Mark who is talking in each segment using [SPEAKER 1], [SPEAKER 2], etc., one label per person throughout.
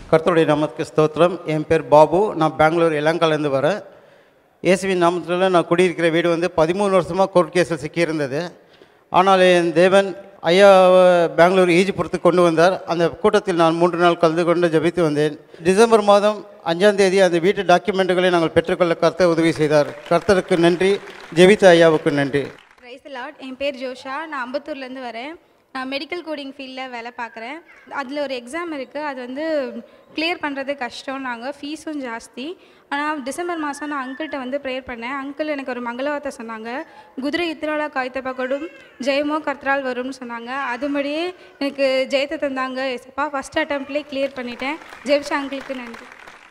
[SPEAKER 1] கர்த்தருடைய நாமத்துக்கு ஸ்தோத்திரம் என் பேர் பாபு நான் பெங்களூர் இளங்காலேருந்து வரேன் இயேசுவின் நாமத்தில் நான் குடியிருக்கிற வீடு வந்து பதிமூணு வருஷமாக கோர்ட் கேஸில் சிக்கியிருந்தது ஆனால் என் தேவன் ஐயா பெங்களூர் ஈஜிபுரத்துக்கு கொண்டு வந்தார் அந்த கூட்டத்தில் நான் மூன்று நாள் கலந்து கொண்டு ஜெபித்து வந்தேன் டிசம்பர் மாதம் அஞ்சாம் தேதி அந்த வீட்டு டாக்குமெண்ட்டுகளை நாங்கள் பெற்றுக்கொள்ள கர்த்தர் உதவி செய்தார் கர்த்தருக்கு நன்றி ஜெபித்த ஐயாவுக்கு நன்றி
[SPEAKER 2] ரைஸ் லாட் என் பேர் ஜோஷா நான் அம்பத்தூர்லேருந்து வரேன் நான் மெடிக்கல் கோடிங் ஃபீல்டில் வேலை பார்க்குறேன் அதில் ஒரு எக்ஸாம் இருக்குது அது வந்து கிளியர் பண்ணுறது கஷ்டம் நாங்கள் ஃபீஸும் ஜாஸ்தி ஆனால் டிசம்பர் மாதம் நான் அங்கிள்கிட்ட வந்து ப்ரேயர் பண்ணேன் அங்கிள் எனக்கு ஒரு மங்களவார்த்தை சொன்னாங்க குதிரை இத்திராலா காய்த்த பக்கடும் ஜெயமோ கர்த்தரால் வரும்னு சொன்னாங்க அதுபடியே எனக்கு ஜெயத்தை தந்தாங்க எஸ்ப்பா ஃபஸ்ட் அட்டம்ப்ட்லேயே கிளியர் பண்ணிட்டேன் ஜெயிச்ச அங்கிளுக்கு நன்றி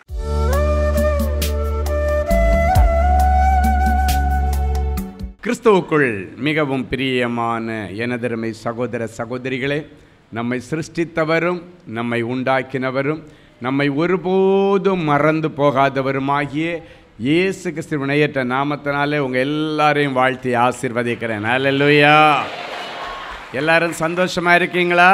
[SPEAKER 3] கிறிஸ்துவுக்குள் மிகவும் பிரியமான எனதருமை சகோதர சகோதரிகளே நம்மை சிருஷ்டித்தவரும் நம்மை உண்டாக்கினவரும் நம்மை ஒருபோதும் மறந்து போகாதவருமாகிய இயேசு கிறிஸ்து வினையற்ற நாமத்தினாலே உங்கள் எல்லாரையும் வாழ்த்தி ஆசீர்வதிக்கிறேன் அல்லேலூயா எல்லாரும் சந்தோஷமா இருக்கீங்களா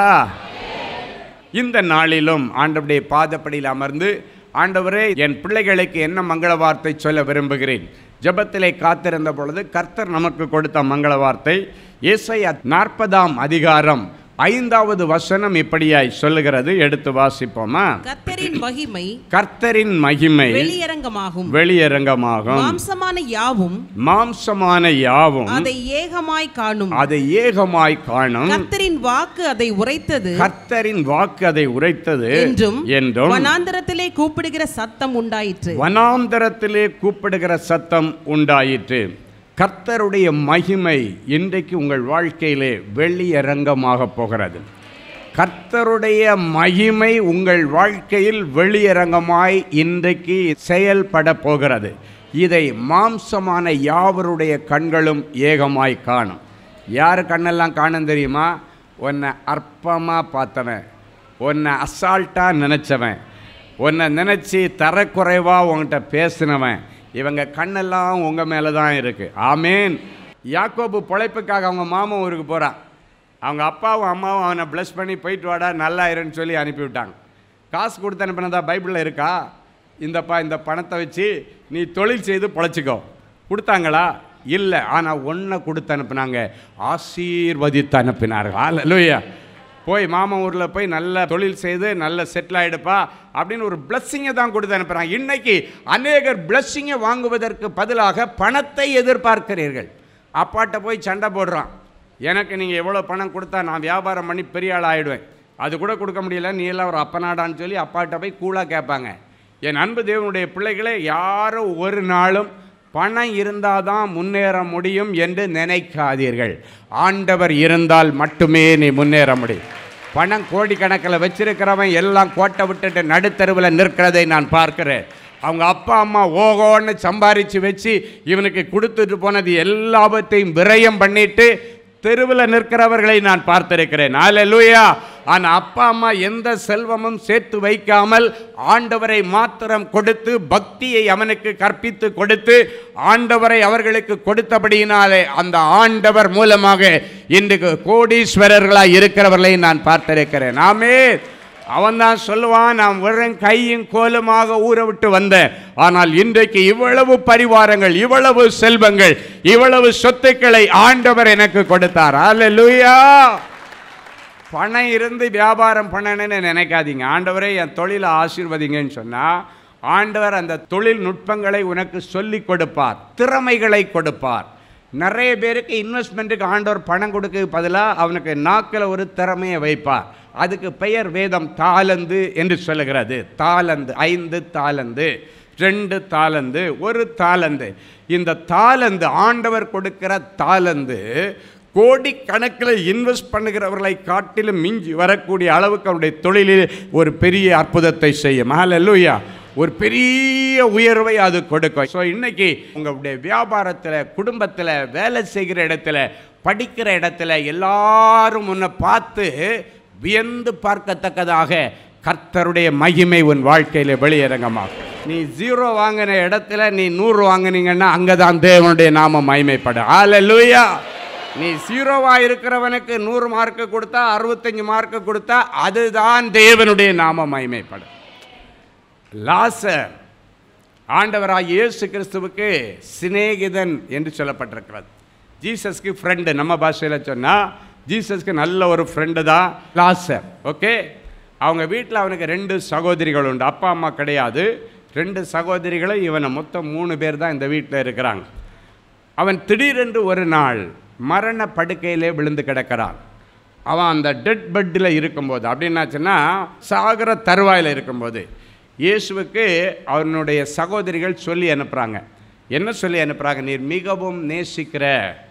[SPEAKER 3] இந்த நாளிலும் ஆண்டவருடைய பாதப்படியில் அமர்ந்து ஆண்டவரே என் பிள்ளைகளுக்கு என்ன மங்கள வார்த்தை சொல்ல விரும்புகிறேன் ஜெபத்திலே காத்திருந்த பொழுது கர்த்தர் நமக்கு கொடுத்த மங்கள வார்த்தை ஏசாயா நாற்பதாம் அதிகாரம் ஐந்தாவது வசனம் இப்படியாய் சொல்லுகிறது எடுத்து வாசிப்போமா
[SPEAKER 4] கர்த்தரின் மகிமை
[SPEAKER 3] கர்த்தரின் மகிமை
[SPEAKER 4] வெளியரங்கமாகும்
[SPEAKER 3] வெளியரங்கமாகும்
[SPEAKER 4] மாம்சமான யாவும்
[SPEAKER 3] மாம்சமான யாவும்
[SPEAKER 4] அதை ஏகமாய் காணும்
[SPEAKER 3] அதை ஏகமாய் காணும்
[SPEAKER 4] கர்த்தரின் வாக்கு அதை உரைத்தது
[SPEAKER 3] கர்த்தரின் வாக்கு அதை உரைத்தது
[SPEAKER 4] என்றும்
[SPEAKER 3] என்றும்
[SPEAKER 4] வனாந்தரத்திலே கூப்பிடுகிற சத்தம் உண்டாயிற்று
[SPEAKER 3] வனாந்தரத்திலே கூப்பிடுகிற சத்தம் உண்டாயிற்று கர்த்தருடைய மகிமை இன்றைக்கு உங்கள் வாழ்க்கையிலே வெளியரங்கமாக போகிறது கர்த்தருடைய மகிமை உங்கள் வாழ்க்கையில் வெளியரங்கமாய் இன்றைக்கு செயல்பட போகிறது இதை மாம்சமான யாவருடைய கண்களும் ஏகமாய் காணும் யார் கண்ணெல்லாம் காணும் தெரியுமா உன்னை அற்பமாக பார்த்தவன் உன்னை அசால்ட்டாக நினச்சவன் உன்னை நினச்சி தரக்குறைவாக உன்கிட்ட பேசினவன் இவங்க கண்ணெல்லாம் உங்கள் மேலே தான் இருக்குது ஆமேன் யாக்கோபு பொழைப்புக்காக அவங்க மாமன் ஊருக்கு போகிறான் அவங்க அப்பாவும் அம்மாவும் அவனை ப்ளஸ் பண்ணி போயிட்டு வாடா நல்லா இருன்னு சொல்லி அனுப்பிவிட்டாங்க காசு கொடுத்து அனுப்பினதா பைபிளில் இருக்கா இந்தப்பா இந்த பணத்தை வச்சு நீ தொழில் செய்து பொழைச்சிக்கோ கொடுத்தாங்களா இல்லை ஆனால் ஒன்றை கொடுத்து அனுப்புனாங்க ஆசீர்வதித்து அனுப்பினார்கள் அல்ல போய் மாமா ஊரில் போய் நல்ல தொழில் செய்து நல்ல செட்டில் ஆகிடுப்பா அப்படின்னு ஒரு பிளஸ்ஸிங்கை தான் கொடுத்து அனுப்புகிறாங்க இன்னைக்கு அநேகர் பிளஸ்ஸிங்கை வாங்குவதற்கு பதிலாக பணத்தை எதிர்பார்க்கிறீர்கள் அப்பாட்ட போய் சண்டை போடுறான் எனக்கு நீங்கள் எவ்வளோ பணம் கொடுத்தா நான் வியாபாரம் பண்ணி பெரிய ஆள் ஆகிடுவேன் அது கூட கொடுக்க முடியல நீ எல்லாம் ஒரு அப்பனாடான்னு சொல்லி அப்பாட்ட போய் கூலாக கேட்பாங்க என் அன்பு தேவனுடைய பிள்ளைகளே யாரும் ஒரு நாளும் பணம் இருந்தால் தான் முன்னேற முடியும் என்று நினைக்காதீர்கள் ஆண்டவர் இருந்தால் மட்டுமே நீ முன்னேற முடியும் பணம் கோடிக்கணக்கில் வச்சிருக்கிறவன் எல்லாம் கோட்டை விட்டுட்டு நடுத்தருவில் நிற்கிறதை நான் பார்க்கிறேன் அவங்க அப்பா அம்மா ஓகோன்னு சம்பாரித்து வச்சு இவனுக்கு கொடுத்துட்டு போனது எல்லாவற்றையும் விரயம் பண்ணிட்டு தெருவில் நிற்கிறவர்களை நான் பார்த்திருக்கிறேன் அல்லேலூயா ஆனால் அப்பா அம்மா எந்த செல்வமும் சேர்த்து வைக்காமல் ஆண்டவரை மாத்திரம் கொடுத்து பக்தியை அவனுக்கு கற்பித்து கொடுத்து ஆண்டவரை அவர்களுக்கு கொடுத்தபடியினாலே அந்த ஆண்டவர் மூலமாக இன்றைக்கு கோடீஸ்வரர்களாக இருக்கிறவர்களை நான் பார்த்திருக்கிறேன் ஆமே அவன் தான் சொல்லுவான் நான் வெறும் கையும் கோலுமாக ஊற விட்டு வந்தேன் ஆனால் இன்றைக்கு இவ்வளவு பரிவாரங்கள் இவ்வளவு செல்வங்கள் இவ்வளவு சொத்துக்களை ஆண்டவர் எனக்கு கொடுத்தார் அல்லேலூயா பணம் இருந்து வியாபாரம் பண்ணணும்னு நினைக்காதீங்க ஆண்டவரே என் தொழிலை ஆசீர்வதிங்கன்னு சொன்னால் ஆண்டவர் அந்த தொழில் நுட்பங்களை உனக்கு சொல்லி கொடுப்பார் திறமைகளை கொடுப்பார் நிறைய பேருக்கு இன்வெஸ்ட்மெண்ட்டுக்கு ஆண்டவர் பணம் கொடுக்க பதிலாக அவனுக்கு நாக்கில் ஒரு திறமையை வைப்பார் அதுக்கு பெயர் வேதம் தாளந்து என்று சொல்லுகிறது தாளந்து ஐந்து தாளந்து ரெண்டு தாளந்து ஒரு தாளந்து இந்த தாளந்து ஆண்டவர் கொடுக்கிற தாளந்து கோடிக்கணக்கில் இன்வெஸ்ட் பண்ணுகிறவர்களை காட்டிலும் மிஞ்சி வரக்கூடிய அளவுக்கு அவருடைய தொழிலில் ஒரு பெரிய அற்புதத்தை செய்யும் ஹalleluya ஒரு பெரிய உயர்வை அது கொடுக்கும் ஸோ இன்னைக்கு உங்களுடைய வியாபாரத்தில் குடும்பத்தில் வேலை செய்கிற இடத்துல படிக்கிற இடத்துல எல்லாரும் உன்னை பார்த்து வியந்து பார்க்கத்தக்கதாக கர்த்தருடைய மகிமை உன் வாழ்க்கையில் வெளியரங்கமாகும் நீ ஜீரோ வாங்கின இடத்துல நீ நூறு வாங்கினீங்கன்னா அங்கே தான் தேவனுடைய நாம மகிமைப்படும் ஹalleluya நீ ஜீரோவா இருக்கிறவனுக்கு நூறு மார்க்கு கொடுத்தா அறுபத்தஞ்சு மார்க்கு கொடுத்தா அதுதான் தேவனுடைய நாம மகிமைப்படும் லாசர் ஆண்டவராகிய இயேசு கிறிஸ்துவுக்கு சிநேகிதன் என்று சொல்லப்பட்டிருக்கிறது ஜீசஸ்க்கு ஃப்ரெண்டு நம்ம பாஷையில் சொன்னால் ஜீசஸ்க்கு நல்ல ஒரு ஃப்ரெண்டு தான் லாசர் ஓகே அவங்க வீட்டில் அவனுக்கு ரெண்டு சகோதரிகள் உண்டு அப்பா அம்மா கிடையாது ரெண்டு சகோதரிகளும் இவனை மொத்தம் மூணு பேர் தான் இந்த வீட்டில் இருக்கிறாங்க அவன் திடீரென்று ஒரு நாள் மரண படுக்கையிலே விழுந்து கிடக்கிறான் அவன் அந்த டெட் பெட்டில் இருக்கும்போது அப்படின்னாச்சுன்னா சாகர தருவாயில் இருக்கும்போது இயேசுவுக்கு அவனுடைய சகோதரிகள் சொல்லி அனுப்புகிறாங்க என்ன சொல்லி அனுப்புகிறாங்க நீர் மிகவும் நேசிக்கிற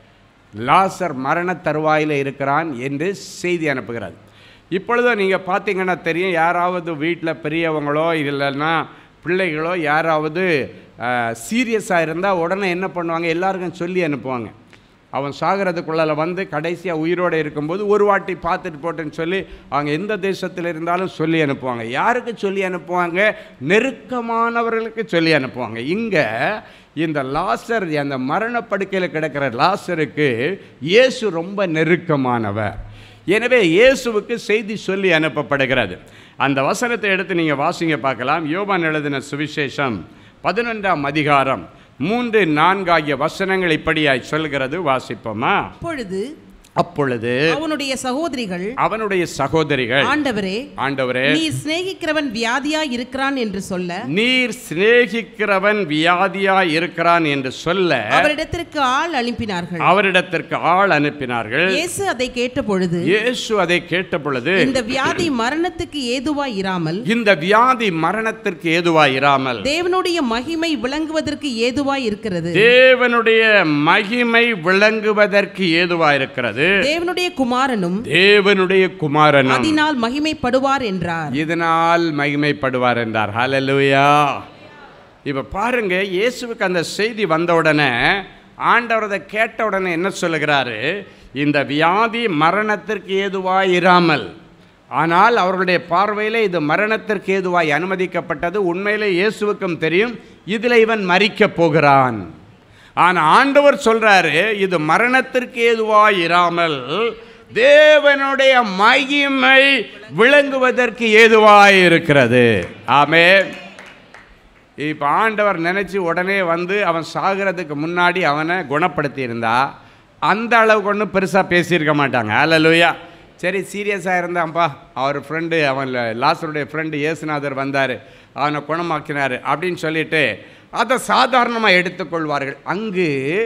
[SPEAKER 3] லாசர் மரண தருவாயில் இருக்கிறான் என்று செய்தி அனுப்புகிறார் இப்பொழுது நீங்கள் பார்த்தீங்கன்னா தெரியும் யாராவது வீட்டில் பெரியவங்களோ இல்லைன்னா பிள்ளைகளோ யாராவது சீரியஸாக இருந்தால் உடனே என்ன பண்ணுவாங்க எல்லாருக்கும் சொல்லி அனுப்புவாங்க அவன் சாகிறதுக்குள்ளால வந்து கடைசியாக உயிரோடு இருக்கும்போது ஒரு வாட்டி பார்த்துட்டு போட்டேன்னு சொல்லி அவங்க எந்த தேசத்தில் இருந்தாலும் சொல்லி அனுப்புவாங்க யாருக்கு சொல்லி அனுப்புவாங்க நெருக்கமானவர்களுக்கு சொல்லி அனுப்புவாங்க இங்கே இந்த லாசர் அந்த மரணப்படுக்கையில் கிடக்கிற லாசருக்கு இயேசு ரொம்ப நெருக்கமானவர் எனவே இயேசுவுக்கு செய்தி சொல்லி அனுப்பப்படுகிறது அந்த வசனத்தை எடுத்து நீங்கள் வாசிங்க பார்க்கலாம் யோபான் எழுதின சுவிசேஷம் பதினொன்றாம் அதிகாரம் மூன்று நான்காகிய வசனங்கள் இப்படியாய் சொல்கிறது வாசிப்போமா
[SPEAKER 4] அப்பொழுது
[SPEAKER 3] அப்பொழுது
[SPEAKER 4] அவனுடைய சகோதரிகள்
[SPEAKER 3] அவனுடைய சகோதரிகள்
[SPEAKER 4] ஆண்டவரே
[SPEAKER 3] ஆண்டவரே
[SPEAKER 4] நீ சிநேகிக்கிறவன் வியாதியா இருக்கிறான் என்று சொல்ல
[SPEAKER 3] நீர் சிநேகிக்கிறவன் வியாதியா இருக்கிறான் என்று சொல்ல
[SPEAKER 4] அவரிடத்திற்கு ஆள் அனுப்பினார்கள்
[SPEAKER 3] அவரிடத்திற்கு ஆள் அனுப்பினார்கள்
[SPEAKER 4] இயேசு அதை கேட்டபொழுது
[SPEAKER 3] இயேசு அதை கேட்ட பொழுது
[SPEAKER 4] இந்த வியாதி மரணத்துக்கு ஏதுவாய் இராமல்
[SPEAKER 3] இந்த வியாதி மரணத்திற்கு ஏதுவாய் இராமல்
[SPEAKER 4] தேவனுடைய மகிமை விளங்குவதற்கு ஏதுவாய் இருக்கிறது
[SPEAKER 3] தேவனுடைய மகிமை விளங்குவதற்கு ஏதுவாய் இருக்கிறது
[SPEAKER 4] தேவனுடைய குமாரனும்
[SPEAKER 3] தேவனுடைய குமாரனும்
[SPEAKER 4] அதனால் மகிமைப்படுவார் என்றார்
[SPEAKER 3] இதனால் மகிமைப்படுவார் என்றார் ஹalleluya இப்போ பாருங்க இயேசுவுக்கு அந்த செய்தி வந்த உடனே ஆண்டவர் அதை கேட்ட உடனே என்ன சொல்லுகிறாரு இந்த வியாதி மரணத்திற்கு ஏதுவாய் இராமல் ஆனால் அவர்களுடைய பார்வையில் இது மரணத்திற்கு ஏதுவாய் அனுமதிக்கப்பட்டது உண்மையிலே இயேசுவுக்கும் தெரியும் இதில் இவன் மறிக்கப் போகிறான் ஆனால் ஆண்டவர் சொல்றாரு இது மரணத்திற்கு ஏதுவாய் இராமல் தேவனுடைய மகிமை விளங்குவதற்கு ஏதுவாய் இருக்கிறது ஆமே இப்போ ஆண்டவர் நினச்சி உடனே வந்து அவன் சாகிறதுக்கு முன்னாடி அவனை குணப்படுத்தி இருந்தா அந்த அளவுக்கு ஒன்றும் பெருசாக பேசியிருக்க மாட்டாங்க அல்லலுயா சரி சீரியஸாக இருந்தான்ப்பா அவர் ஃப்ரெண்டு அவன் லாசருடைய ஃப்ரெண்டு இயேசுநாதர் வந்தார் அவனை குணமாக்கினார் அப்படின்னு சொல்லிட்டு அதை சாதாரணமாக எடுத்துக்கொள்வார்கள் அங்கு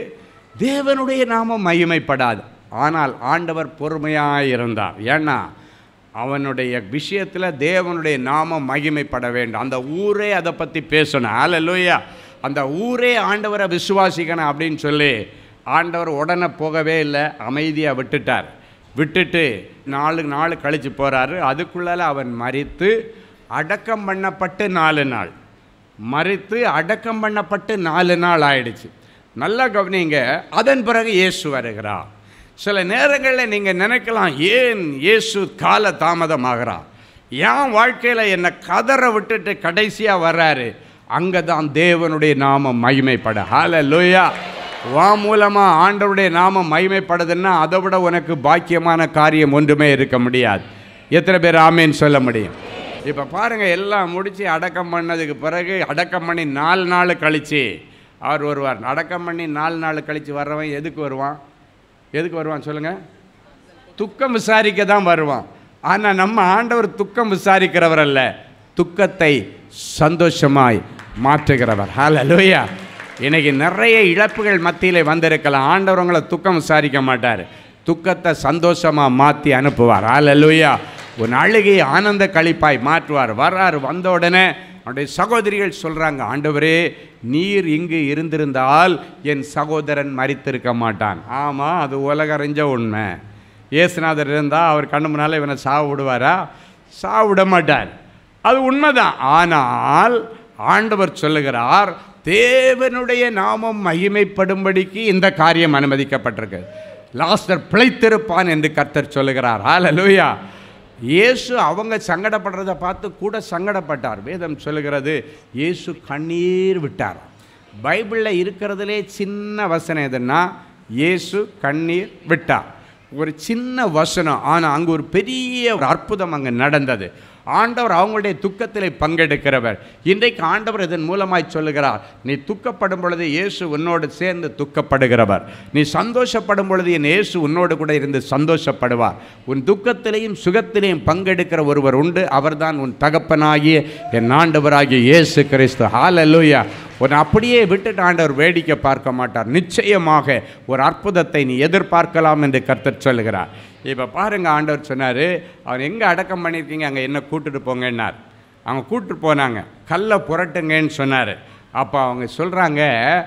[SPEAKER 3] தேவனுடைய நாமம் மகிமைப்படாது ஆனால் ஆண்டவர் பொறுமையாக இருந்தார் ஏன்னா அவனுடைய விஷயத்தில் தேவனுடைய நாமம் மகிமைப்பட வேண்டும் அந்த ஊரே அதை பற்றி பேசணும் ஹalleluya அந்த ஊரே ஆண்டவரை விசுவாசிக்கணும் அப்படின்னு சொல்லி ஆண்டவர் உடனே போகவே இல்லை அமைதியாக விட்டுட்டார் விட்டுட்டு நாலு நாள் கழித்து போகிறாரு அதுக்குள்ளால அவன் மறித்து அடக்கம் பண்ணப்பட்டு நாலு நாள் மறித்து அடக்கம் பண்ணப்பட்டு நாலு நாள் ஆயிடுச்சு நல்லா கவனிங்க அதன் பிறகு இயேசு வருகிறார் சில நேரங்களில் நீங்கள் நினைக்கலாம் ஏன் இயேசு கால தாமதமாகிறார் என் வாழ்க்கையில் என்னை கதற விட்டுட்டு கடைசியாக வர்றாரு அங்கே தான் தேவனுடைய நாமம் மகிமைப்பட ஹால லோயா வா மூலமாக ஆண்டவருடைய நாமம் மகிமைப்படுதுன்னா அதை விட உனக்கு பாக்கியமான காரியம் ஒன்றுமே இருக்க முடியாது எத்தனை பேர் ஆமேன்னு சொல்ல முடியும் இப்போ பாருங்கள் எல்லாம் முடித்து அடக்கம் பண்ணதுக்கு பிறகு அடக்கம் பண்ணி நாலு நாள் கழித்து அவர் வருவார் அடக்கம் பண்ணி நாலு நாள் கழித்து வர்றவன் எதுக்கு வருவான் எதுக்கு வருவான் சொல்லுங்கள் துக்கம் விசாரிக்க தான் வருவான் ஆனால் நம்ம ஆண்டவர் துக்கம் விசாரிக்கிறவர் அல்ல துக்கத்தை சந்தோஷமாய் மாற்றுகிறவர் ஹalleluya இன்னைக்கு நிறைய இழப்புகள் மத்தியிலே வந்திருக்கலாம் ஆண்டவர் உங்களை துக்கம் விசாரிக்க மாட்டார் துக்கத்தை சந்தோஷமாக மாற்றி அனுப்புவார் ஹalleluya உன் அழுகையை ஆனந்த கழிப்பாய் மாற்றுவார் வர்றார் வந்த உடனே அவனுடைய சகோதரிகள் சொல்கிறாங்க ஆண்டவரே நீர் இங்கு இருந்திருந்தால் என் சகோதரன் மறித்திருக்க மாட்டான் ஆமாம் அது உலகறிஞ்ச உண்மை இயேசுநாதர் இருந்தால் அவர் கண்ணு முன்னால் இவனை சாவு விடுவாரா சாவு விட மாட்டார் அது உண்மைதான் ஆனால் ஆண்டவர் சொல்லுகிறார் தேவனுடைய நாமம் மகிமைப்படும்படிக்கு இந்த காரியம் அனுமதிக்கப்பட்டிருக்கு லாஸ்டர் பிழைத்திருப்பான் என்று கர்த்தர் சொல்லுகிறார் ஹalleluya இயேசு அவங்க சங்கடப்படுறதை பார்த்து கூட சங்கடப்பட்டார் வேதம் சொல்லுகிறது இயேசு கண்ணீர் விட்டார் பைபிளில் இருக்கிறதுலே சின்ன வசனம் எதுன்னா இயேசு கண்ணீர் விட்டார் ஒரு சின்ன வசனம் ஆனால் அங்கே ஒரு பெரிய ஒரு அற்புதம் அங்கே நடந்தது ஆண்டவர் அவங்களுடைய துக்கத்திலே பங்கெடுக்கிறவர் இன்றைக்கு ஆண்டவர் இதன் மூலமாய் சொல்லுகிறார் நீ துக்கப்படும் பொழுது இயேசு உன்னோடு சேர்ந்து துக்கப்படுகிறவர் நீ சந்தோஷப்படும் பொழுது என் இயேசு உன்னோடு கூட இருந்து சந்தோஷப்படுவார் உன் துக்கத்திலேயும் சுகத்திலேயும் பங்கெடுக்கிற ஒருவர் உண்டு அவர்தான் உன் தகப்பனாகிய என் ஆண்டவராகிய இயேசு கிறிஸ்து ஹalleluya உன்னை அப்படியே விட்டுட்டு ஆண்டவர் வேடிக்கை பார்க்க மாட்டார் நிச்சயமாக ஒரு அற்புதத்தை நீ எதிர்பார்க்கலாம் என்று கர்த்தர் சொல்லுகிறார் இப்போ பாருங்க ஆண்டவர் சொன்னார் அவர் எங்கே அடக்கம் பண்ணியிருக்கீங்க அங்கே என்ன கூட்டிட்டு போங்கன்னார் அவங்க கூட்டிட்டு போனாங்க கல்லை புரட்டுங்கன்னு சொன்னார் அப்போ அவங்க சொல்கிறாங்க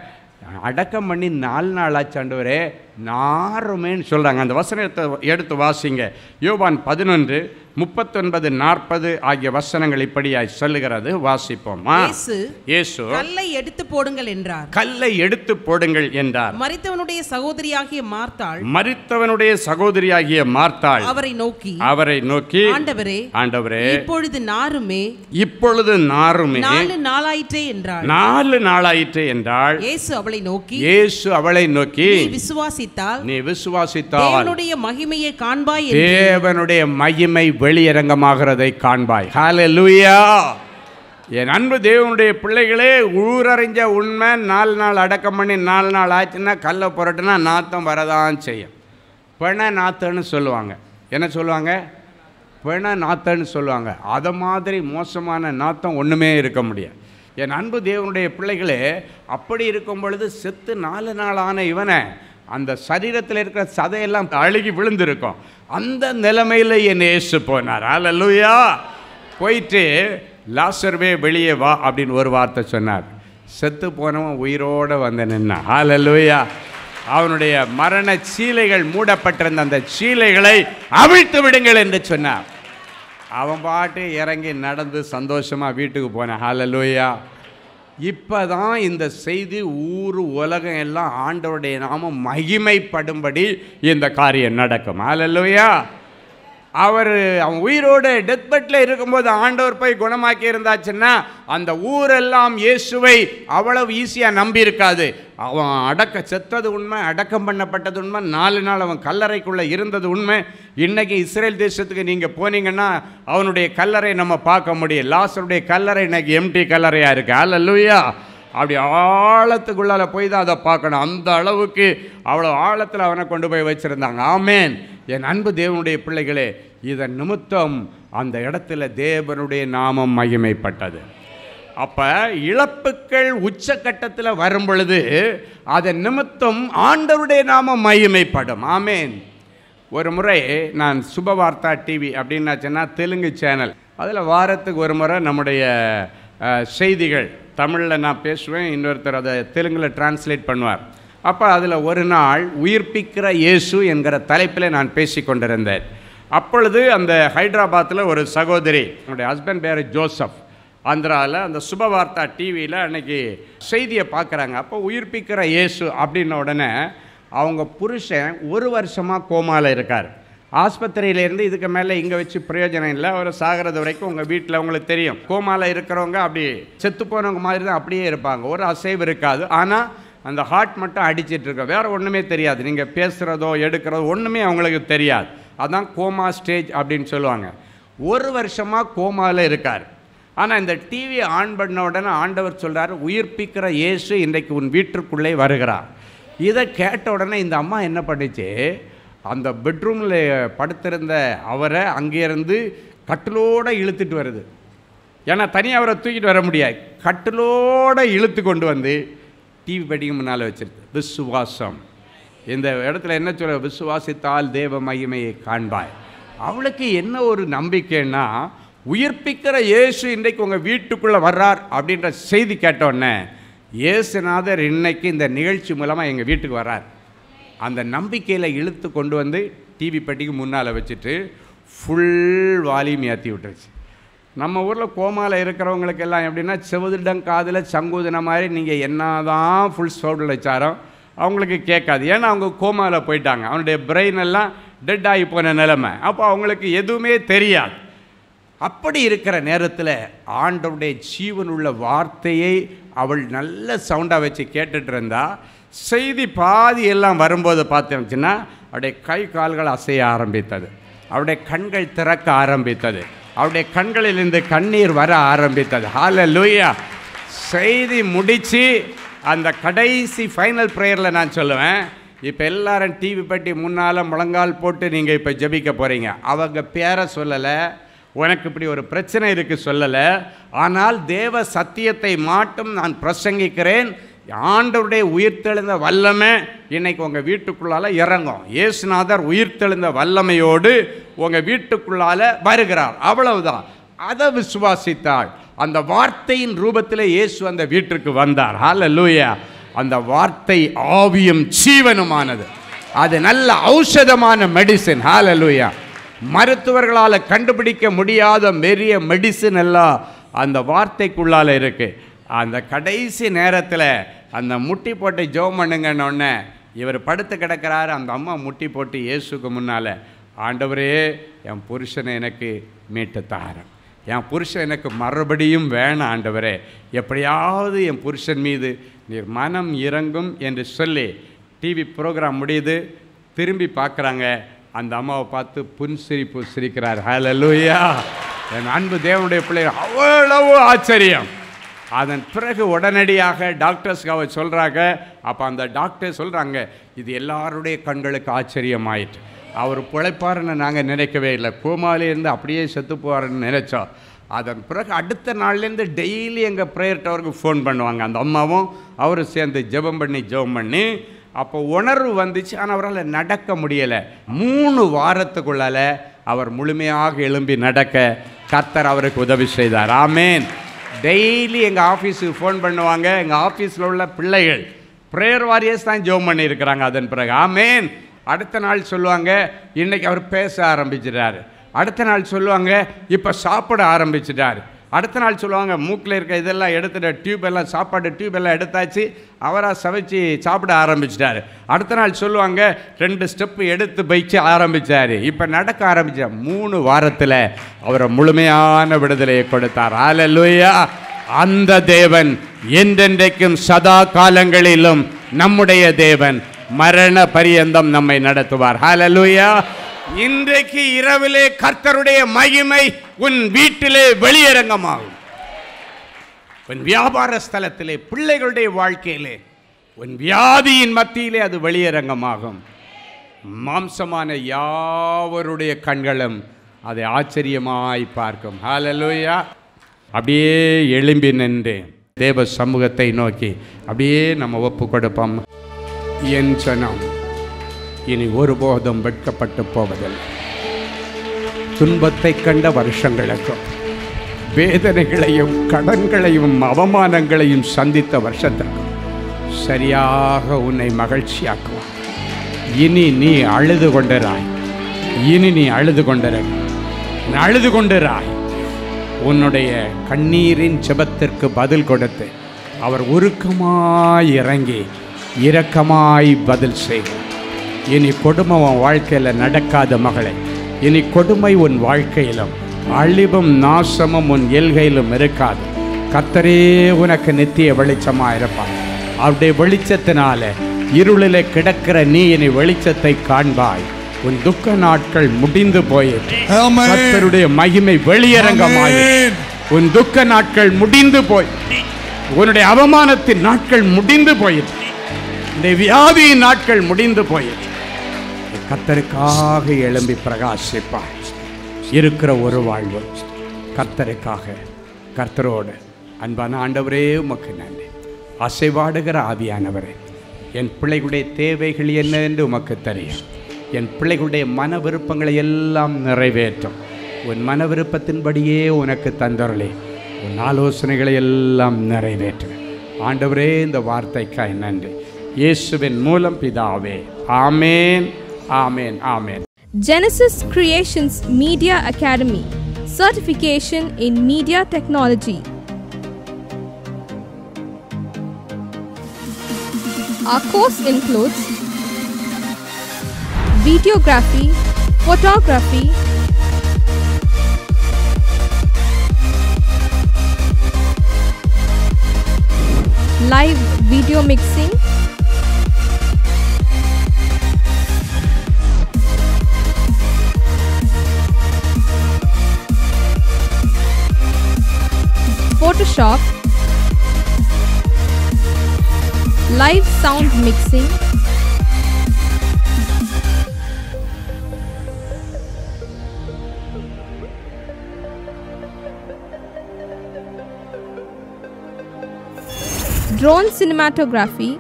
[SPEAKER 3] அடக்கம் பண்ணி நாலு நாள் ஆச்சு ஆண்டவரே நாருமேன்னு சொல்கிறாங்க அந்த வசனத்தை எடுத்து வாசிங்க யோவான் பதினொன்று முப்பத்தொன்பது நாற்பது ஆகிய வசனங்கள் இப்படியாய் சொல்லுகிறது வாசிப்போமா
[SPEAKER 4] இயேசு
[SPEAKER 3] இயேசு
[SPEAKER 4] கல்லை எடுத்து போடுங்கள் என்றார்
[SPEAKER 3] கல்லை எடுத்து போடுங்கள் என்றார்
[SPEAKER 4] மரித்தவனுடைய சகோதரியாகிய மார்த்தாள்
[SPEAKER 3] மரித்தவனுடைய சகோதரியாகிய மார்த்தாள்
[SPEAKER 4] அவரை நோக்கி
[SPEAKER 3] அவரை நோக்கி
[SPEAKER 4] ஆண்டவரே
[SPEAKER 3] ஆண்டவரே
[SPEAKER 4] இப்பொழுது நாருமே
[SPEAKER 3] இப்பொழுது நாருமே
[SPEAKER 4] நாலு நாளாயிற்றே என்றாள்
[SPEAKER 3] நாலு நாளாயிற்று என்றாள்
[SPEAKER 4] இயேசு அவளை நோக்கி
[SPEAKER 3] இயேசு அவளை நோக்கி
[SPEAKER 4] நீ விசுவாசித்தால்
[SPEAKER 3] நீ விசுவாசித்தால்
[SPEAKER 4] தேவனுடைய மகிமையை காண்பாய் என்று
[SPEAKER 3] தேவனுடைய மகிமை வெளியரங்கமாகிறதை காண்பாய் ஹalleluya என் அன்பு தேவனுடைய பிள்ளைகளே ஊரறிஞ்ச உண்மை நாலு நாள் அடக்கம் பண்ணி நாலு நாள் ஆச்சுன்னா கல்லை புரட்டுனா நாத்தம் வரதான் செய்யும் பிண நாத்தன்னு சொல்லுவாங்க என்ன சொல்லுவாங்க பிண நாத்தன்னு சொல்லுவாங்க அதை மாதிரி மோசமான நாத்தம் ஒன்றுமே இருக்க முடியாது என் அன்பு தேவனுடைய பிள்ளைகளே அப்படி இருக்கும் பொழுது செத்து நாலு நாள் ஆன இவனை அந்த சரீரத்தில் இருக்கிற சதையெல்லாம் அழுகி விழுந்திருக்கும் அந்த நிலைமையில் என் இயேசு போனார் அல்லேலூயா போயிட்டு லாசர்வே வெளியே வா அப்படின்னு ஒரு வார்த்தை சொன்னார் செத்து போனவன் உயிரோடு வந்து நின்னான் ஹalleluya அவனுடைய மரண சீலைகள் மூடப்பட்டிருந்த அந்த சீலைகளை அவிழ்த்து விடுங்கள் என்று சொன்னார் அவன் பாட்டு இறங்கி நடந்து சந்தோஷமாக வீட்டுக்கு போனான் ஹalleluya இப்போ தான் இந்த செய்தி ஊர் உலகம் எல்லாம் ஆண்டவருடைய நாமம் மகிமைப்படும்படி இந்த காரியம் நடக்கும் ஹalleluya அவர் அவன் உயிரோடு டெத் பெட்டில் இருக்கும்போது ஆண்டவர் போய் குணமாக்கி இருந்தாச்சுன்னா அந்த ஊரெல்லாம் இயேசுவை அவ்வளவு ஈஸியாக நம்பி இருக்காது அவன் அடக்க செத்தது உண்மை அடக்கம் பண்ணப்பட்டது உண்மை நாலு நாள் அவன் கல்லறைக்குள்ளே இருந்தது உண்மை இன்னைக்கு இஸ்ரேல் தேசத்துக்கு நீங்கள் போனீங்கன்னா அவனுடைய கல்லறை நம்ம பார்க்க முடியும் லாசருடைய கல்லறை இன்னைக்கு எம்டி கல்லறையாக இருக்கு அல்ல அப்படி ஆழத்துக்குள்ளால போய் தான் அதை பார்க்கணும் அந்த அளவுக்கு அவ்வளோ ஆழத்தில் அவனை கொண்டு போய் வச்சுருந்தாங்க ஆமேன் என் அன்பு தேவனுடைய பிள்ளைகளே இதன் நிமித்தம் அந்த இடத்துல தேவனுடைய நாமம் மகிமைப்பட்டது அப்போ இழப்புக்கள் உச்சக்கட்டத்தில் வரும் பொழுது அதன் நிமித்தம் ஆண்டவருடைய நாமம் மகிமைப்படும் ஆமேன் ஒரு முறை நான் சுபவார்த்தா டிவி அப்படின்னாச்சுன்னா தெலுங்கு சேனல் அதில் வாரத்துக்கு ஒரு முறை நம்முடைய அஹ், செய்திகள் தமிழில் நான் பேசுவேன் இன்னொருத்தர் அதை தெலுங்கில் டிரான்ஸ்லேட் பண்ணுவார் அப்போ அதில் ஒரு நாள் உயிர்ப்பிக்கிற இயேசு என்கிற தலைப்பில் நான் பேசி கொண்டிருந்தேன் அப்பொழுது அந்த ஹைதராபாத்தில் ஒரு சகோதரி என்னுடைய ஹஸ்பண்ட் பேர் ஜோசப் ஆந்திராவில் அந்த சுபவார்த்தா டிவியில் அன்னைக்கு செய்தியை பார்க்குறாங்க அப்போ உயிர்ப்பிக்கிற இயேசு அப்படின்ன உடனே அவங்க புருஷன் ஒரு வருஷமாக கோமாவில் இருக்கார் ஆஸ்பத்திரியிலேருந்து இதுக்கு மேலே இங்கே வச்சு பிரயோஜனம் இல்லை அவர் சாகிறது வரைக்கும் உங்கள் வீட்டில் உங்களுக்கு தெரியும் கோமாவில் இருக்கிறவங்க அப்படி செத்து போனவங்க மாதிரி தான் அப்படியே இருப்பாங்க ஒரு அசைவு இருக்காது ஆனால் அந்த ஹார்ட் மட்டும் அடிச்சிட்டு இருக்கும் வேறு ஒன்றுமே தெரியாது நீங்கள் பேசுகிறதோ எடுக்கிறதோ ஒன்றுமே அவங்களுக்கு தெரியாது அதான் கோமா ஸ்டேஜ் அப்படின்னு சொல்லுவாங்க ஒரு வருஷமாக கோமாவில் இருக்கார் ஆனால் இந்த டிவி ஆன் பண்ண உடனே ஆண்டவர் சொல்றாரு உயிர்ப்பிக்கிற இயேசு இன்றைக்கு உன் வீட்டிற்குள்ளே வருகிறார் இதை கேட்ட உடனே இந்த அம்மா என்ன பண்ணுச்சு அந்த பெட்ரூமில் படுத்திருந்த அவரை அங்கேருந்து கட்டிலோடு இழுத்துட்டு வருது ஏன்னா தனியாக அவரை தூக்கிட்டு வர முடியாது கட்டிலோடு இழுத்து கொண்டு வந்து டிவி பெட்டிக்கு முன்னால் வச்சிருக்கு விசுவாசம் இந்த இடத்துல என்ன சொல்ல விசுவாசித்தால் தேவ மகிமையை காண்பாய் அவளுக்கு என்ன ஒரு நம்பிக்கைன்னா உயிர்ப்பிக்கிற இயேசு இன்றைக்கு உங்கள் வீட்டுக்குள்ளே வர்றார் அப்படின்ற செய்தி கேட்டோடனே இயேசுநாதர் இன்னைக்கு இந்த நிகழ்ச்சி மூலமாக எங்கள் வீட்டுக்கு வர்றார் அந்த நம்பிக்கையில் இழுத்து கொண்டு வந்து டிவி பெட்டிக்கு முன்னால் வச்சுட்டு ஃபுல் வால்யூம் ஏற்றி விட்டுருச்சு நம்ம ஊரில் கோமாவில் இருக்கிறவங்களுக்கு எல்லாம் எப்படின்னா செவுதிடம் காதில் சங்கூதின மாதிரி நீங்கள் என்னதான் ஃபுல் சவுண்டில் வச்சாரோ அவங்களுக்கு கேட்காது ஏன்னா அவங்க கோமாவில் போயிட்டாங்க அவனுடைய பிரெயின் எல்லாம் டெட் ஆகி போன நிலைமை அப்போ அவங்களுக்கு எதுவுமே தெரியாது அப்படி இருக்கிற நேரத்தில் ஆண்டவருடைய ஜீவனுள்ள வார்த்தையை அவள் நல்ல சவுண்டாக வச்சு கேட்டுட்டு இருந்தா செய்தி பாதி எல்லாம் வரும்போது பார்த்தோம்னா அவருடைய கை கால்கள் அசைய ஆரம்பித்தது அவருடைய கண்கள் திறக்க ஆரம்பித்தது அவருடைய கண்களிலிருந்து கண்ணீர் வர ஆரம்பித்தது ஹalleluya செய்தி முடிச்சு அந்த கடைசி ஃபைனல் ப்ரேயரில் நான் சொல்லுவேன் இப்போ எல்லாரும் டிவி பட்டி முன்னால் முழங்கால் போட்டு நீங்கள் இப்போ ஜெபிக்க போகிறீங்க அவங்க பேரை சொல்லலை உனக்கு இப்படி ஒரு பிரச்சனை இருக்கு சொல்லலை ஆனால் தேவ சத்தியத்தை மாட்டும் நான் பிரசங்கிக்கிறேன் ஆண்டவருடைய உயிர்த்தெழுந்த வல்லமை இன்னைக்கு உங்கள் வீட்டுக்குள்ளால இறங்கும் இயேசுநாதர் உயிர்த்தெழுந்த வல்லமையோடு உங்கள் வீட்டுக்குள்ளால வருகிறார் அவ்வளவுதான் அதை விசுவாசித்தாள் அந்த வார்த்தையின் ரூபத்தில் இயேசு அந்த வீட்டிற்கு வந்தார் ஹalleluya அந்த வார்த்தை ஆவியும் ஜீவனுமானது அது நல்ல ஔஷதமான மெடிசின் ஹalleluya மருத்துவர்களால் கண்டுபிடிக்க முடியாத பெரிய மெடிசின் எல்லாம் அந்த வார்த்தைக்குள்ளால இருக்கு அந்த கடைசி நேரத்தில் அந்த முட்டி போட்டு ஜெபம் பண்ணுங்கன்னொடனே இவர் படுத்து கிடக்கிறாரு அந்த அம்மா முட்டி போட்டு இயேசுக்கு முன்னால் ஆண்டவரே என் புருஷனை எனக்கு மீட்டு தாரம் என் புருஷன் எனக்கு மறுபடியும் வேணாம் ஆண்டவரே எப்படியாவது என் புருஷன் மீது நீர் மனம் இறங்கும் என்று சொல்லி டிவி ப்ரோக்ராம் முடியுது திரும்பி பார்க்குறாங்க அந்த அம்மாவை பார்த்து புன்சிரிப்பு சிரிக்கிறார் ஹalleluya என் அன்பு தேவனுடைய பிள்ளைகள் அவ்வளவு ஆச்சரியம் அதன் பிறகு உடனடியாக டாக்டர்ஸ்க்கு அவர் சொல்கிறாங்க அப்போ அந்த டாக்டர் சொல்கிறாங்க இது எல்லாருடைய கண்களுக்கு ஆச்சரியமாயிற்று அவர் பிழைப்பாருன்னு நாங்கள் நினைக்கவே இல்லை கோமாலேருந்து அப்படியே செத்து போவாருன்னு நினைச்சோம் அதன் பிறகு அடுத்த நாள்லேருந்து டெய்லி எங்கள் ப்ரேயர் டவருக்கு ஃபோன் பண்ணுவாங்க அந்த அம்மாவும் அவரும் சேர்ந்து ஜெபம் பண்ணி ஜெபம் பண்ணி அப்போ உணர்வு வந்துச்சு ஆனால் அவரால் நடக்க முடியலை மூணு வாரத்துக்குள்ளால அவர் முழுமையாக எழும்பி நடக்க கர்த்தர் அவருக்கு உதவி செய்தார் ஆமேன் டெய்லி எங்கள் ஆஃபீஸுக்கு ஃபோன் பண்ணுவாங்க எங்கள் ஆஃபீஸில் உள்ள பிள்ளைகள் ப்ரேயர் வாரியர்ஸ் தான் ஜோம் பண்ணியிருக்கிறாங்க அதன் பிறகு ஆமேன் அடுத்த நாள் சொல்லுவாங்க இன்னைக்கு அவர் பேச ஆரம்பிச்சிட்டாரு அடுத்த நாள் சொல்லுவாங்க இப்போ சாப்பிட ஆரம்பிச்சிட்டாரு அடுத்த நாள் சொல்லுவாங்க மூக்கில் இருக்க இதெல்லாம் எடுத்துட்டு டியூப் எல்லாம் சாப்பாடு டியூப் எல்லாம் எடுத்தாச்சு அவராக சமைச்சு சாப்பிட ஆரம்பிச்சிட்டாரு அடுத்த நாள் சொல்லுவாங்க ரெண்டு ஸ்டெப்பு எடுத்து பயிச்சு ஆரம்பிச்சாரு இப்போ நடக்க ஆரம்பிச்சார் மூணு வாரத்தில் அவரை முழுமையான விடுதலையை கொடுத்தார் ஹalleluya அந்த தேவன் என்றென்றைக்கும் சதா காலங்களிலும் நம்முடைய தேவன் மரண பரியந்தம் நம்மை நடத்துவார் ஹalleluya இன்றைக்கு இரவிலே கர்த்தருடைய மகிமை உன் வீட்டிலே வெளியரங்கமாகும் உன் வியாபார ஸ்தலத்திலே பிள்ளைகளுடைய வாழ்க்கையிலே உன் வியாதியின் மத்தியிலே அது வெளியரங்கமாகும் மாம்சமான யாவருடைய கண்களும் அதை ஆச்சரியமாய் பார்க்கும் ஹalleluya அப்படியே எழும்பி நின்று தேவ சமூகத்தை நோக்கி அப்படியே நம்ம ஒப்பு கொடுப்போம் என் சனம் இனி ஒருபோதும் வெட்கப்பட்டு போவதில்லை துன்பத்தை கண்ட வருஷங்களுக்கும் வேதனைகளையும் கடன்களையும் அவமானங்களையும் சந்தித்த வருஷத்திற்கும் சரியாக உன்னை மகிழ்ச்சியாக்குவான் இனி நீ அழுது கொண்டிராய் இனி நீ அழுது கொண்டிராய் நீ அழுது கொண்டிராய் உன்னுடைய கண்ணீரின் ஜெபத்திற்கு பதில் கொடுத்து அவர் உருக்கமாய் இறங்கி இரக்கமாய் பதில் செய்வார் இனி கொடுமை உன் வாழ்க்கையில் நடக்காத மகளே இனி கொடுமை உன் வாழ்க்கையிலும் அழிவும் நாசமும் உன் எல்கையிலும் இருக்காது கத்தரே உனக்கு நித்திய வெளிச்சமாக இருப்பார் அவருடைய வெளிச்சத்தினால இருளிலே கிடக்கிற நீ இனி வெளிச்சத்தை காண்பாய் உன் துக்க நாட்கள் முடிந்து போயிற்று
[SPEAKER 5] ஆமென்.
[SPEAKER 3] கர்த்தருடைய மகிமை வெளியரங்கமாயிற்று
[SPEAKER 5] ஆமென்.
[SPEAKER 3] உன் துக்க நாட்கள் முடிந்து போய் உன்னுடைய அவமானத்தின் நாட்கள் முடிந்து போயிற்று இந்த வியாதியின் நாட்கள் முடிந்து போயிற்று நீ கர்த்தருக்காக எழும்பி பிரகாசிப்பாய் இருக்கிற ஒரு வாழ்வு கர்த்தருக்காக கர்த்தரோடு அன்பான ஆண்டவரே உமக்கு நன்றி அசைவாடுகிற ஆவியானவரே என் பிள்ளைகளுடைய தேவைகள் என்ன என்று உமக்கு தெரியும் என் பிள்ளைகளுடைய மன விருப்பங்களை எல்லாம் நிறைவேற்றும் உன் மன விருப்பத்தின்படியே உனக்கு தந்தருளே உன் ஆலோசனைகளை எல்லாம் நிறைவேற்று ஆண்டவரே இந்த வார்த்தைக்காய் நன்றி இயேசுவின் மூலம் பிதாவே ஆமேன் ஆமேன் ஆமேன்
[SPEAKER 6] Genesis Creations Media Academy Certification in Media Technology. Our course includes videography, photography, live video mixing, Photoshop, live sound mixing, drone cinematography,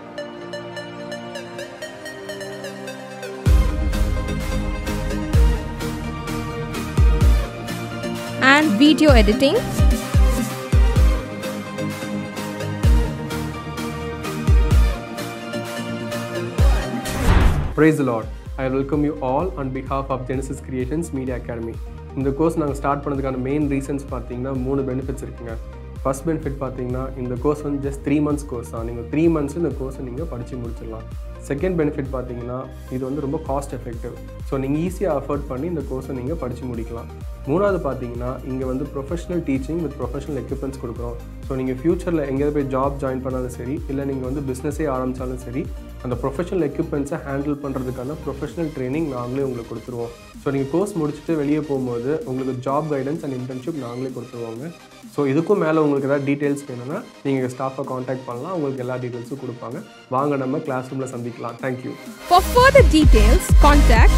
[SPEAKER 6] and video editing.
[SPEAKER 5] Praise the Lord. I welcome you all on behalf of Genesis Creations Media Academy. இந்த course நாங்கள் start பண்ணதுக்கான main reasons பார்த்தீங்கன்னா மூணு benefits இருக்குங்க first benefit பார்த்தீங்கன்னா இந்த course வந்து just three months course தான் நீங்கள் த்ரீ மந்த்ஸ் இந்த கோர்ஸை நீங்கள் படித்து முடிச்சிடலாம் செகண்ட் பெனிஃபிட் பார்த்தீங்கன்னா இது வந்து ரொம்ப காஸ்ட் எஃபெக்டிவ் ஸோ நீங்கள் ஈஸியாக அஃபோர்ட் பண்ணி இந்த கோர்ஸை நீங்கள் படித்து முடிக்கலாம் மூணாவது பார்த்தீங்கன்னா இங்கே வந்து professional teaching with professional equipments கொடுக்குறோம் ஸோ நீங்கள் ஃப்யூச்சரில் எங்கேயாவது போய் ஜாப் ஜாயின் பண்ணாலும் சரி இல்லை நீங்கள் வந்து பிஸ்னஸே ஆரம்பித்தாலும் சரி அந்த ப்ரொஃபஷனல் எக்யூப்மெண்ட்ஸை ஹேண்டில் பண்ணுறதுக்கான ப்ரொஃபஷனல் ட்ரைனிங் நாங்களே உங்களுக்கு கொடுத்துருவோம் ஸோ நீங்கள் கோர்ஸ் முடிச்சுட்டு வெளியே போகும்போது உங்களுக்கு ஜாப் கைடன்ஸ் அண்ட் இன்டர்ன்ஷிப் நாங்களே கொடுத்துருவோங்க ஸோ இதுக்கும் மேலே உங்களுக்கு ஏதாவது டீட்டெயில்ஸ் வேணும்னா நீங்கள் ஸ்டாஃபை காண்டாக்ட் பண்ணலாம் உங்களுக்கு எல்லா டீட்டெயில்ஸும் கொடுப்பாங்க வாங்க நம்ம கிளாஸ் ரூமில் சந்திக்கலாம் thank you
[SPEAKER 6] For further details, contact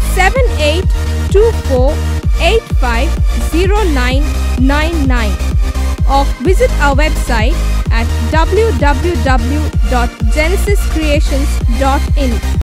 [SPEAKER 6] 7824850999 or visit our website at www.genesiscreations.in.